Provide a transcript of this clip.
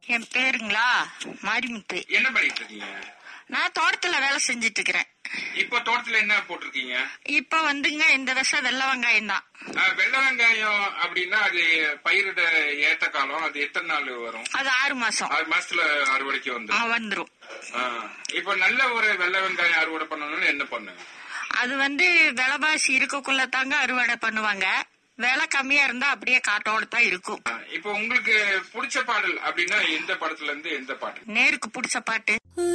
என் பேருங்களா மாரிமுத்து என்ன பண்ணிட்டு இருக்கீங்க நான் தோட்டத்துல வேலை செஞ்சிட்டு இருக்கிறேன் இப்ப தோட்டத்துல என்ன போட்டிருக்கீங்க இப்ப வந்துங்க இந்த வருஷம் வெள்ளை வெங்காயம் தான் ஆஹ், வெள்ளை வெங்காயம் அப்படின்னா அது பயிரிட ஏத்த காலம் அது எத்தனை நாள் வரும் அது ஆறு மாசம் ஆறு மாசத்துல அறுவடைக்கு ஆ, வந்துரும் வந்துரும் ஆஹ், இப்ப நல்ல ஒரு வெள்ளை வெங்காயம் அறுவடை பண்ணணும்னு என்ன பண்ணுங்க அது வந்து விலைவாசி இருக்கக்குள்ள தாங்க அறுவடை பண்ணுவாங்க விலை கம்மியா இருந்தா அப்படியே காட்டோட தான் இருக்கும் ஆஹ், இப்ப உங்களுக்கு பிடிச்ச பாடல் அப்படின்னா எந்த படத்துல இருந்து எந்த பாட்டு நேருக்கு பிடிச்ச பாட்டு